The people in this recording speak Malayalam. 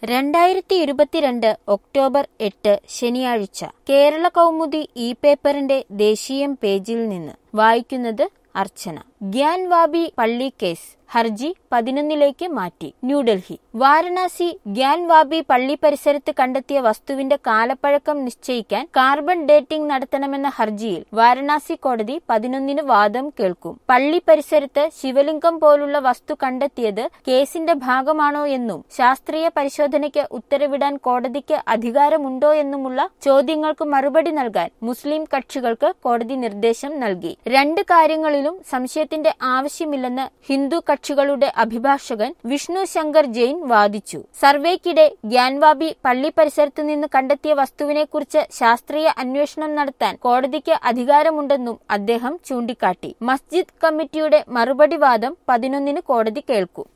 രണ്ടായിരത്തി ഇരുപത്തിരണ്ട് ഒക്ടോബർ എട്ട് ശനിയാഴ്ച കേരള കൗമുദി ഇ പേപ്പറിന്റെ ദേശീയം പേജിൽ നിന്ന് വായിക്കുന്നത് അർച്ചന ഗ്യാൻ വാബി പള്ളി കേസ് ഹർജി പതിനൊന്നിലേക്ക് മാറ്റി ന്യൂഡൽഹി വാരണാസി ഗ്യാൻ വാബി പള്ളി പരിസരത്ത് കണ്ടെത്തിയ വസ്തുവിന്റെ കാലപ്പഴക്കം നിശ്ചയിക്കാൻ കാർബൺ ഡേറ്റിംഗ് നടത്തണമെന്ന ഹർജിയിൽ വാരണാസി കോടതി പതിനൊന്നിന് വാദം കേൾക്കും പള്ളി പരിസരത്ത് ശിവലിംഗം പോലുള്ള വസ്തു കണ്ടെത്തിയത് കേസിന്റെ ഭാഗമാണോ എന്നും ശാസ്ത്രീയ പരിശോധനയ്ക്ക് ഉത്തരവിടാൻ കോടതിക്ക് അധികാരമുണ്ടോ എന്നുമുള്ള ചോദ്യങ്ങൾക്ക് മറുപടി നൽകാൻ മുസ്ലിം കക്ഷികൾക്ക് കോടതി നിർദ്ദേശം നൽകി രണ്ട് കാര്യങ്ങളിലും സംശയത്തിന്റെ ആവശ്യമില്ലെന്ന് ഹിന്ദു കക്ഷികളുടെ അഭിഭാഷകൻ വിഷ്ണു ശങ്കർ ജെയിൻ വാദിച്ചു സർവേക്കിടെ ഗ്യാൻവാബി പള്ളി പരിസരത്തു നിന്ന് കണ്ടെത്തിയ വസ്തുവിനെക്കുറിച്ച് ശാസ്ത്രീയ അന്വേഷണം നടത്താൻ കോടതിക്ക് അധികാരമുണ്ടെന്നും അദ്ദേഹം ചൂണ്ടിക്കാട്ടി മസ്ജിദ് കമ്മിറ്റിയുടെ മറുപടി വാദം പതിനൊന്നിന് കോടതി കേൾക്കും